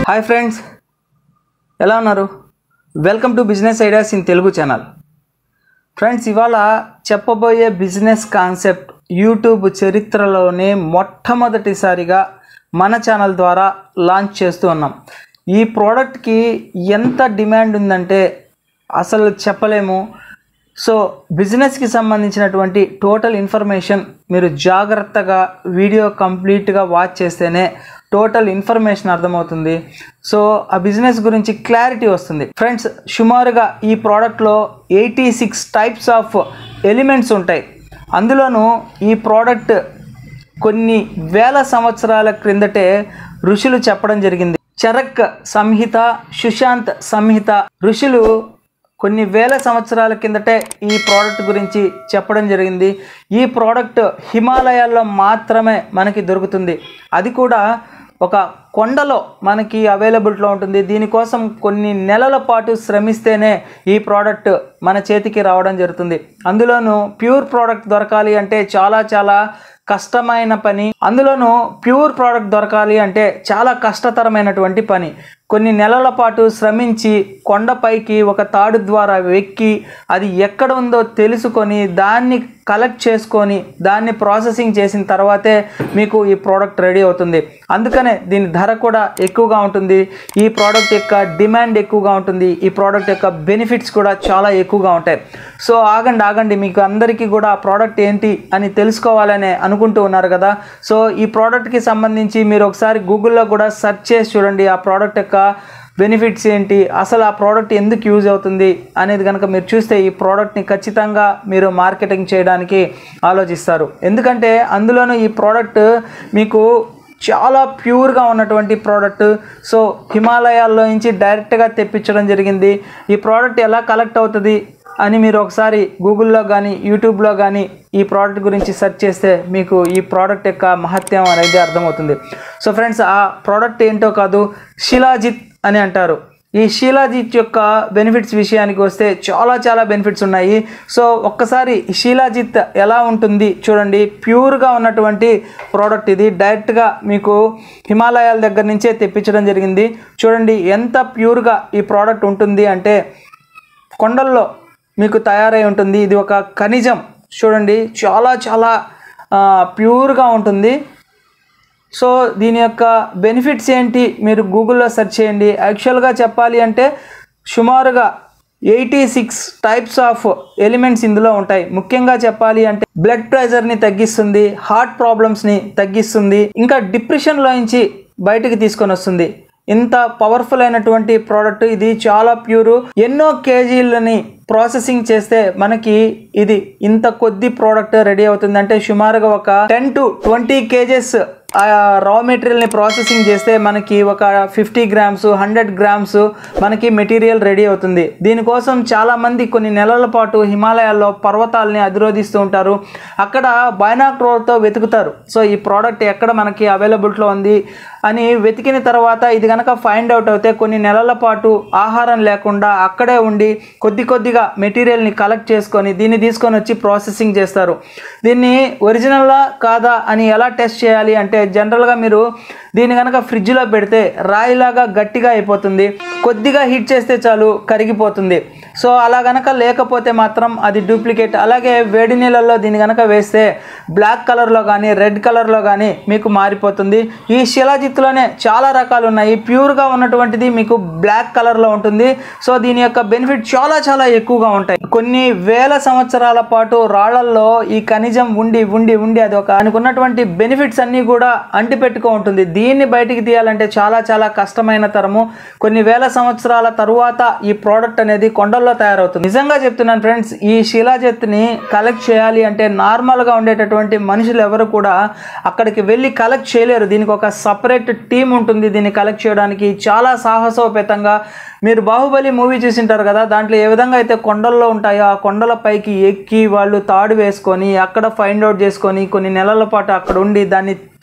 hi friends ఎలా ఉన్నారు welcome to business ideas in Telugu channel friends ఇవాళ చెప్పబోయే బిజినెస్ కాన్సెప్ట్ యూట్యూబ్ చరిత్రలోనే మొట్టమొదటిసారిగా మన ఛానల్ ద్వారా లాంచ్ చేస్తూ ఉన్నాం ఈ ప్రోడక్ట్కి ఎంత డిమాండ్ ఉందంటే అసలు చెప్పలేము సో బిజినెస్కి సంబంధించినటువంటి టోటల్ ఇన్ఫర్మేషన్ మీరు జాగ్రత్తగా వీడియో కంప్లీట్గా వాచ్ చేస్తేనే టోటల్ ఇన్ఫర్మేషన్ అర్థమవుతుంది సో ఆ బిజినెస్ గురించి క్లారిటీ వస్తుంది ఫ్రెండ్స్ సుమారుగా ఈ ప్రోడక్ట్లో eighty six types of elements ఉంటాయి అందులోనూ ఈ ప్రోడక్ట్ కొన్ని వేల సంవత్సరాల క్రిందటే ఋషులు చెప్పడం జరిగింది చరక్ సంహిత సుశాంత్ సంహిత ఋషులు కొన్ని వేల సంవత్సరాల కిందటే ఈ ప్రోడక్ట్ గురించి చెప్పడం జరిగింది ఈ ప్రోడక్ట్ హిమాలయాల్లో మాత్రమే మనకి దొరుకుతుంది అది కూడా ఒక కొండలో మనకి అవైలబిలిటీలో ఉంటుంది దీనికోసం కొన్ని నెలల పాటు శ్రమిస్తేనే ఈ ప్రోడక్ట్ మన చేతికి రావడం జరుగుతుంది అందులోనూ ప్యూర్ ప్రోడక్ట్ దొరకాలి అంటే చాలా చాలా కష్టమైన పని అందులోనూ ప్యూర్ ప్రోడక్ట్ దొరకాలి అంటే చాలా కష్టతరమైనటువంటి పని కొన్ని నెలల పాటు శ్రమించి కొండపైకి ఒక తాడు ద్వారా ఎక్కి అది ఎక్కడ ఉందో తెలుసుకొని దాన్ని కలెక్ట్ చేసుకొని దాన్ని ప్రాసెసింగ్ చేసిన తర్వాతే మీకు ఈ ప్రోడక్ట్ రెడీ అవుతుంది అందుకనే దీని ధర కూడా ఎక్కువగా ఉంటుంది ఈ ప్రోడక్ట్ యొక్క డిమాండ్ ఎక్కువగా ఉంటుంది ఈ ప్రోడక్ట్ యొక్క బెనిఫిట్స్ కూడా చాలా ఎక్కువగా ఉంటాయి సో ఆగండి ఆగండి మీకు అందరికీ కూడా ఆ ప్రోడక్ట్ ఏంటి అని తెలుసుకోవాలని అనుకుంటూ ఉన్నారు కదా సో ఈ ప్రోడక్ట్కి సంబంధించి మీరు ఒకసారి గూగుల్లో కూడా సెర్చ్ చేసి చూడండి ఆ ప్రోడక్ట్ యొక్క బెనిఫిట్స్ ఏంటి అసలు ఆ ప్రోడక్ట్ ఎందుకు యూజ్ అవుతుంది అనేది కనుక మీరు చూస్తే ఈ ప్రోడక్ట్ని ఖచ్చితంగా మీరు మార్కెటింగ్ చేయడానికి ఆలోచిస్తారు ఎందుకంటే అందులోనూ ఈ ప్రోడక్ట్ మీకు చాలా ప్యూర్గా ఉన్నటువంటి ప్రోడక్ట్ సో హిమాలయాల్లో నుంచి డైరెక్ట్గా తెప్పించడం జరిగింది ఈ ప్రోడక్ట్ ఎలా కలెక్ట్ అవుతుంది అని మీరు ఒకసారి గూగుల్లో కానీ యూట్యూబ్లో కానీ ఈ ప్రోడక్ట్ గురించి సెర్చ్ చేస్తే మీకు ఈ ప్రోడక్ట్ యొక్క మహత్యం అనేది అర్థమవుతుంది సో ఫ్రెండ్స్ ఆ ప్రోడక్ట్ ఏంటో కాదు శిలాజిత్ అని అంటారు ఈ శీలాజిత్ యొక్క బెనిఫిట్స్ విషయానికి వస్తే చాలా చాలా బెనిఫిట్స్ ఉన్నాయి సో ఒక్కసారి శీలాజిత్ ఎలా ఉంటుంది చూడండి ప్యూర్గా ఉన్నటువంటి ప్రోడక్ట్ ఇది డైరెక్ట్గా మీకు హిమాలయాల దగ్గర నుంచే తెప్పించడం జరిగింది చూడండి ఎంత ప్యూర్గా ఈ ప్రోడక్ట్ ఉంటుంది అంటే కొండల్లో మీకు తయారై ఉంటుంది ఇది ఒక ఖనిజం చూడండి చాలా చాలా ఆ, ప్యూర్గా ఉంటుంది సో దీని యొక్క బెనిఫిట్స్ ఏంటి మీరు గూగుల్లో సెర్చ్ చేయండి యాక్చువల్గా చెప్పాలి అంటే సుమారుగా eighty six types of elements ఇందులో ఉంటాయి ముఖ్యంగా చెప్పాలి అంటే బ్లడ్ ప్రెషర్ని తగ్గిస్తుంది హార్ట్ ప్రాబ్లమ్స్ని తగ్గిస్తుంది ఇంకా డిప్రెషన్లో నుంచి బయటకు తీసుకొని వస్తుంది ఇంత పవర్ఫుల్ అయినటువంటి ప్రోడక్ట్ ఇది చాలా ప్యూర్ ఎన్నో కేజీలని ప్రాసెసింగ్ చేస్తే మనకి ఇది ఇంత కొద్ది ప్రోడక్ట్ రెడీ అవుతుంది అంటే సుమారుగా ఒక టెన్ టు ట్వంటీ కేజెస్ ఆ రా మెటీరియల్ని ప్రాసెసింగ్ చేస్తే మనకి ఒక ఫిఫ్టీ గ్రామ్స్ హండ్రెడ్ గ్రామ్స్ మనకి మెటీరియల్ రెడీ అవుతుంది దీనికోసం చాలామంది కొన్ని నెలల పాటు హిమాలయాల్లో పర్వతాలని అధిరోధిస్తూ ఉంటారు అక్కడ బైనాక్రోల్తో వెతుకుతారు సో ఈ ప్రోడక్ట్ ఎక్కడ మనకి అవైలబిలిటీలో ఉంది అని వెతికిన తర్వాత ఇది కనుక ఫైండ్ అవుట్ అవుతే కొన్ని నెలల పాటు ఆహారం లేకుండా అక్కడే ఉండి కొద్ది కొద్దిగా మెటీరియల్ని కలెక్ట్ చేసుకొని దీన్ని తీసుకొని వచ్చి ప్రాసెసింగ్ చేస్తారు దీన్ని ఒరిజినల్లా కాదా అని ఎలా టెస్ట్ చేయాలి అంటే జనరల్గా మీరు దీన్ని కనుక ఫ్రిడ్జ్లో పెడితే రాయిలాగా గట్టిగా అయిపోతుంది కొద్దిగా హీట్ చేస్తే చాలు కరిగిపోతుంది సో అలా గనక లేకపోతే మాత్రం అది డూప్లికేట్ అలాగే వేడి నీళ్ళల్లో దీన్ని కనుక వేస్తే బ్లాక్ కలర్లో కానీ రెడ్ కలర్లో కానీ మీకు మారిపోతుంది ఈ శిలాజిత్తులోనే చాలా రకాలు ఉన్నాయి ప్యూర్గా ఉన్నటువంటిది మీకు బ్లాక్ కలర్లో ఉంటుంది సో దీని యొక్క బెనిఫిట్ చాలా చాలా ఎక్కువగా ఉంటాయి కొన్ని వేల సంవత్సరాల పాటు రాళ్లల్లో ఈ ఖనిజం ఉండి ఉండి ఉండి అది ఒక దానికి ఉన్నటువంటి బెనిఫిట్స్ అన్నీ కూడా అంటిపెట్టుకో ఉంటుంది దీన్ని బయటికి తీయాలంటే చాలా చాలా కష్టమైన తరము కొన్ని వేల సంవత్సరాల తరువాత ఈ ప్రోడక్ట్ అనేది కొండల్లో తయారవుతుంది నిజంగా చెప్తున్నాను ఫ్రెండ్స్ ఈ శిలాజత్ని కలెక్ట్ చేయాలి అంటే నార్మల్గా ఉండేటటువంటి మనుషులు ఎవరు కూడా అక్కడికి వెళ్ళి కలెక్ట్ చేయలేరు దీనికి ఒక సపరేట్ టీం ఉంటుంది దీన్ని కలెక్ట్ చేయడానికి చాలా సాహసోపేతంగా మీరు బాహుబలి మూవీ చూసింటారు కదా దాంట్లో ఏ విధంగా అయితే కొండల్లో ఉంటాయో ఆ కొండల పైకి ఎక్కి వాళ్ళు తాడు వేసుకొని అక్కడ ఫైండ్ అవుట్ చేసుకొని కొన్ని నెలల పాటు అక్కడ ఉండి దాన్ని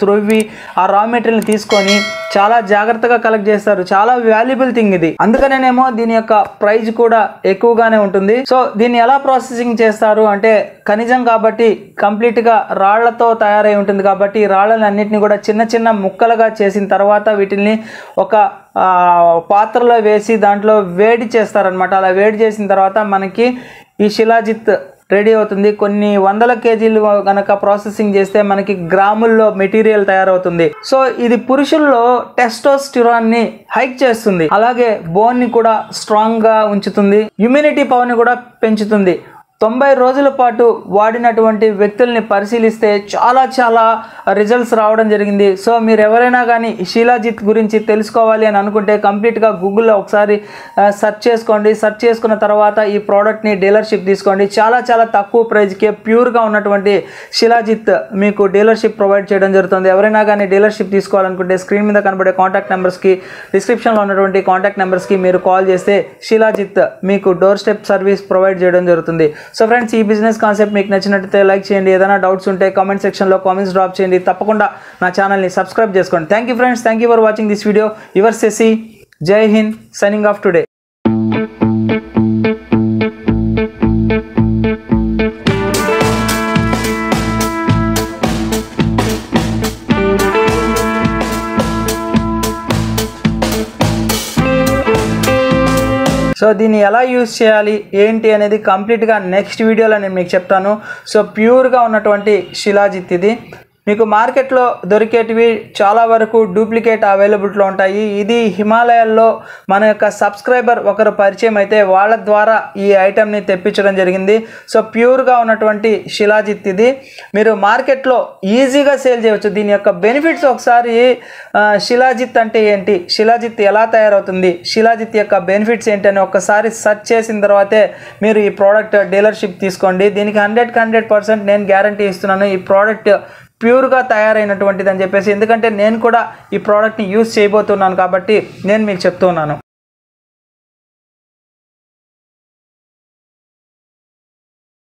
త్రొవ్వి ఆ రా మెటీరియల్ని తీసుకొని చాలా జాగ్రత్తగా కలెక్ట్ చేస్తారు చాలా వాల్యుబుల్ థింగ్ ఇది అందుకనేనేమో దీని యొక్క ప్రైజ్ కూడా ఎక్కువగానే ఉంటుంది సో దీన్ని ఎలా ప్రాసెసింగ్ చేస్తారు అంటే ఖనిజం కాబట్టి కంప్లీట్ గా రాళ్లతో తయారై ఉంటుంది కాబట్టి ఈ రాళ్ళని అన్నిటిని కూడా చిన్న చిన్న ముక్కలుగా చేసిన తర్వాత వీటిని ఒక ఆ, పాత్రలో వేసి దాంట్లో వేడి చేస్తారనమాట అలా వేడి చేసిన తర్వాత మనకి ఈ శిలాజిత్ రెడీ అవుతుంది కొన్ని వందల కేజీలు గనక ప్రాసెసింగ్ చేస్తే మనకి గ్రాముల్లో మెటీరియల్ తయారవుతుంది సో ఇది పురుషుల్లో టెస్టోస్టిరాన్ని హైక్ చేస్తుంది అలాగే బోన్ ని కూడా స్ట్రాంగ్ గా ఉంచుతుంది ఇమ్యూనిటీ పవర్ ని కూడా పెంచుతుంది తొంభై రోజుల పాటు వాడినటువంటి వ్యక్తుల్ని పరిశీలిస్తే చాలా చాలా రిజల్ట్స్ రావడం జరిగింది సో మీరు ఎవరైనా కానీ శీలాజిత్ గురించి తెలుసుకోవాలి అని అనుకుంటే కంప్లీట్గా గూగుల్లో ఒకసారి సెర్చ్ చేసుకోండి సెర్చ్ చేసుకున్న తర్వాత ఈ ప్రోడక్ట్ని డీలర్షిప్ తీసుకోండి చాలా చాలా తక్కువ ప్రైస్కే ప్యూర్గా ఉన్నటువంటి శిలాజిత్ మీకు డీలర్షిప్ ప్రొవైడ్ చేయడం జరుగుతుంది ఎవరైనా కానీ డీలర్షిప్ తీసుకోవాలనుకుంటే స్క్రీన్ మీద కనబడే కాంటాక్ట్ నెంబర్స్కి డిస్క్రిప్షన్లో ఉన్నటువంటి కాంటాక్ట్ నెంబర్స్కి మీరు కాల్ చేస్తే శిలాజిత్ మీకు డోర్ స్టెప్ సర్వీస్ ప్రొవైడ్ చేయడం జరుగుతుంది సో ఫ్రెండ్స్ ఈ బిజినెస్ కాన్సెప్ట్ మీకు నచ్చినట్లయితే లైక్ చేయండి ఏదైనా డౌట్స్ ఉంటే కామెంట్ సెక్షన్లో కామెంట్స్ డ్రాప్ చేయండి తప్పకుండా నా ఛానల్ని సబ్స్క్రైబ్ చేసుకోండి thank you friends thank you for watching this video your Sesi జై హింద్ సైనింగ్ ఆఫ్ టుడే సో దీన్ని ఎలా యూస్ చేయాలి ఏంటి అనేది కంప్లీట్గా నెక్స్ట్ వీడియోలో నేను మీకు చెప్తాను సో ప్యూర్గా ఉన్నటువంటి శిలాజిత్ ఇది మీకు మార్కెట్లో దొరికేటివి చాలా వరకు డూప్లికేట్ అవైలబిలిటీలో ఉంటాయి ఇది హిమాలయాల్లో మన యొక్క సబ్స్క్రైబర్ ఒకరు పరిచయం అయితే వాళ్ళ ద్వారా ఈ ఐటెంని తెప్పించడం జరిగింది సో ప్యూర్గా ఉన్నటువంటి శిలాజిత్ ఇది మీరు మార్కెట్లో ఈజీగా సేల్ చేయవచ్చు దీని యొక్క బెనిఫిట్స్ ఒకసారి ఆ, శిలాజిత్ అంటే ఏంటి శిలాజిత్ ఎలా తయారవుతుంది శిలాజిత్ యొక్క బెనిఫిట్స్ ఏంటి అని ఒకసారి సెర్చ్ చేసిన తర్వాతే మీరు ఈ ప్రోడక్ట్ డీలర్షిప్ తీసుకోండి దీనికి హండ్రెడ్కి హండ్రెడ్ పర్సెంట్ నేను గ్యారంటీ ఇస్తున్నాను ఈ ప్రోడక్ట్ ప్యూర్గా తయారైనటువంటిది అని చెప్పేసి ఎందుకంటే నేను కూడా ఈ ప్రోడక్ట్ని యూస్ చేయబోతున్నాను కాబట్టి నేను మీకు చెప్తున్నాను